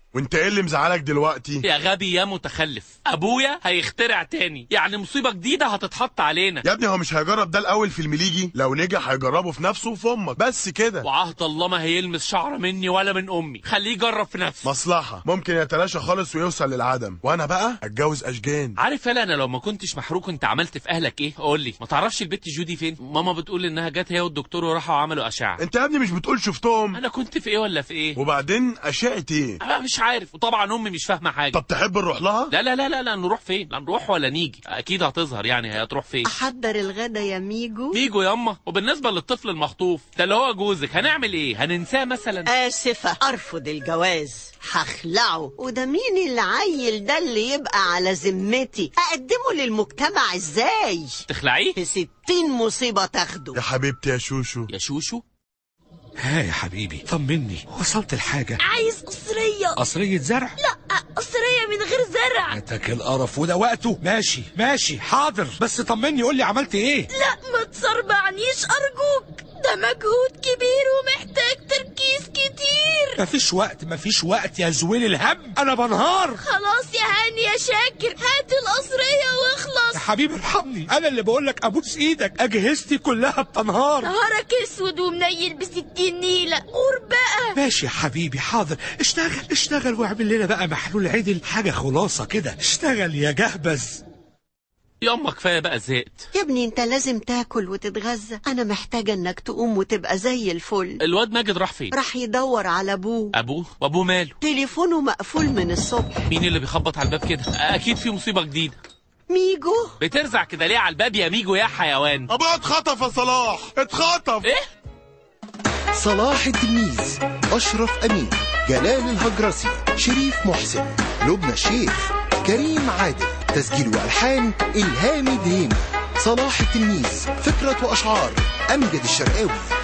وانت ايه اللي مزعلك دلوقتي يا غبي يا متخلف ابويا هيخترع تاني يعني مصيبه جديده هتتحط علينا يا ابني هو مش هيجرب ده الاول في المليجي لو نجح هيجربه في نفسه وفي امك بس كده وعهد الله ما هيلمس شعره مني ولا من امي خليه يجرب في نفسه مصلحة ممكن يتلاشى خالص ويوصل للعدم وانا بقى اتجوز اشجان عارف يالا انا لو ما كنتش محروق انت عملت في اهلك ايه قول لي ما تعرفش البت جودي فين ماما بتقول انها جت هي والدكتور وراحوا عملوا اشعه انت يا ابني مش بتقول شفتهم انا كنت في ايه ولا في ايه وبعدين اشعة ايه انا مش عارف وطبعا امي مش فاهمه حاجه طب تحب نروح لها لا لا لا لا لا نروح فين لا نروح ولا نيجي اكيد هتظهر يعني هي هتروح فين أحضر الغدا يا ميجو ميجو ياما وبالنسبه للطفل المخطوف ده اللي هو جوزك هنعمل ايه هننساه مثلا آسفة أرفض الجواز هخلعه وده مين العيل ده اللي يبقى على ذمتي أقدمه للمجتمع إزاي تخلعيه في ستين مصيبة تاخده يا حبيبتي يا شوشو يا شوشو ها يا حبيبي طمني وصلت الحاجة عايز قصرية قصرية زرع لا قصرية من غير زرع اتك القرف وده وقته ماشي ماشي حاضر بس طمني قول لي عملت ايه لا ما تصربعنيش أرجوك ده مجهود كبير ومحتاج تركيز كتير مفيش وقت مفيش وقت يا زويل الهم انا بنهار خلاص يا هاني يا شاكر هات القصرية يا واخلص حبيبي ارحمني انا اللي بقول لك ابوس ايدك اجهزتي كلها بتنهار نهارك اسود ومنيل بستين نيلة قور بقى ماشي يا حبيبي حاضر اشتغل اشتغل واعمل لنا بقى محلول عدل حاجة خلاصة كده اشتغل يا جهبذ ياما كفايه بقى زهقت يا ابني انت لازم تاكل وتتغذى انا محتاجة انك تقوم وتبقى زي الفل الواد ماجد راح فين راح يدور على ابوه ابوه وابوه ماله تليفونه مقفول من الصبح مين اللي بيخبط على الباب كده اكيد في مصيبه جديده ميجو بترزع كده ليه على الباب يا ميجو يا حيوان ابويا اتخطف يا صلاح اتخطف ايه صلاح التلميذ أشرف أمين جلال الهجرسي شريف محسن لبنى الشيخ كريم عادل تسجيل وألحان إلهام دهيم صلاح التلميذ فكرة وأشعار أمجد الشرقاوي